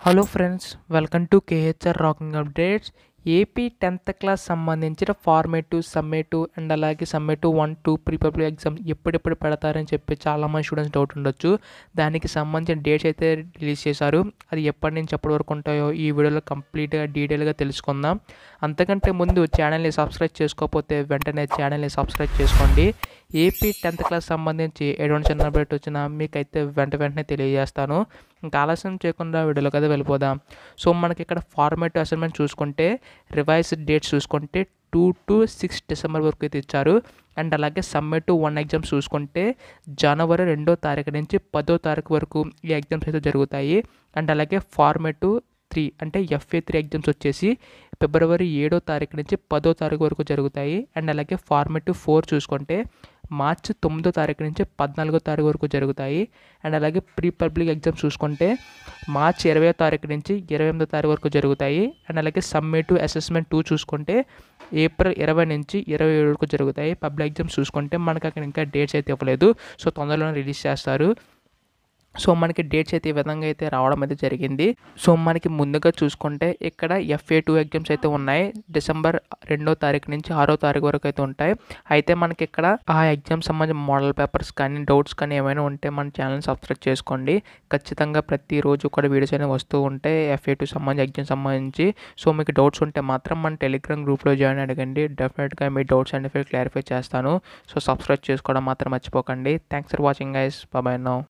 hello friends welcome to KHR rocking updates AP tenth class సంబంధించిన formative summative and అలాగే summative one two pre public exam ఎప్పుడెప్పుడు పెడతారని చెప్పి చాలామంది students doubt ఉండొచ్చు దానికి సంబంధించిన డేట్స్ అయితే రిలీజ్ చేశారు అది ఎప్పటి నుంచి ఎప్పటి వరకు ఉంటాయో ఈ వీడియోలో కంప్లీట్గా డీటెయిల్గా తెలుసుకుందాం అంతకంటే ముందు ఛానల్ని సబ్స్క్రైబ్ చేసుకోకపోతే వెంటనే ఛానల్ని సబ్స్క్రైబ్ చేసుకోండి ఏపీ టెన్త్ క్లాస్ సంబంధించి ఎటువంటి చిన్న అప్డేట్ వచ్చినా మీకైతే వెంట వెంటనే తెలియజేస్తాను ఇంకా ఆలస్యం చేయకుండా వీడియోలోకి అయితే వెళ్ళిపోదాం సో మనకి ఇక్కడ ఫార్మేట్ అసైన్మెంట్ చూసుకుంటే రివైజ్డ్ డేట్స్ చూసుకుంటే టూ టు సిక్స్ డిసెంబర్ వరకు అయితే ఇచ్చారు అండ్ అలాగే సమ్మేటివ్ వన్ ఎగ్జామ్స్ చూసుకుంటే జనవరి రెండో తారీఖు నుంచి పదో తారీఖు వరకు ఈ ఎగ్జామ్స్ అయితే జరుగుతాయి అండ్ అలాగే ఫార్మేటివ్ త్రీ అంటే ఎఫ్ఏ త్రీ ఎగ్జామ్స్ వచ్చేసి ఫిబ్రవరి ఏడో తారీఖు నుంచి పదో తారీఖు వరకు జరుగుతాయి అండ్ అలాగే ఫార్మేటివ్ ఫోర్ చూసుకుంటే మార్చి తొమ్మిదో తారీఖు నుంచి పద్నాలుగో తారీఖు వరకు జరుగుతాయి అండ్ అలాగే ప్రీ పబ్లిక్ ఎగ్జామ్స్ చూసుకుంటే మార్చి ఇరవై తారీఖు నుంచి ఇరవై ఎనిమిదో తారీఖు వరకు జరుగుతాయి అండ్ అలాగే సమ్మేటివ్ అసెస్మెంట్ టూ చూసుకుంటే ఏప్రిల్ ఇరవై నుంచి ఇరవై ఏడు వరకు జరుగుతాయి పబ్లిక్ ఎగ్జామ్స్ చూసుకుంటే మనకి అక్కడ ఇంకా డేట్స్ అయితే ఇవ్వలేదు సో తొందరలోనే రిలీజ్ చేస్తారు సో మనకి డేట్స్ అయితే ఈ విధంగా అయితే రావడం అయితే జరిగింది సో మనకి ముందుగా చూసుకుంటే ఇక్కడ ఎఫ్ఏ టూ ఎగ్జామ్స్ అయితే ఉన్నాయి డిసెంబర్ రెండో తారీఖు నుంచి ఆరో తారీఖు వరకు అయితే ఉంటాయి అయితే మనకి ఇక్కడ ఆ ఎగ్జామ్ సంబంధించిన మోడల్ పేపర్స్ కానీ డౌట్స్ కానీ ఏమైనా ఉంటే మన ఛానల్ సబ్స్క్రైబ్ చేసుకోండి ఖచ్చితంగా ప్రతిరోజు కూడా వీడియోస్ అనేవి వస్తూ ఉంటాయి ఎఫ్ఏ టూ సంబంధించి ఎగ్జామ్ సంబంధించి సో మీకు డౌట్స్ ఉంటే మాత్రం మన టెలిగ్రామ్ గ్రూప్లో జాయిన్ అడగండి డెఫినెట్గా మీ డౌట్స్ అనేవి క్లారిఫై చేస్తాను సో సబ్స్క్రైబ్ చేసుకోవడం మాత్రం మర్చిపోకండి thanks for watching guys bye now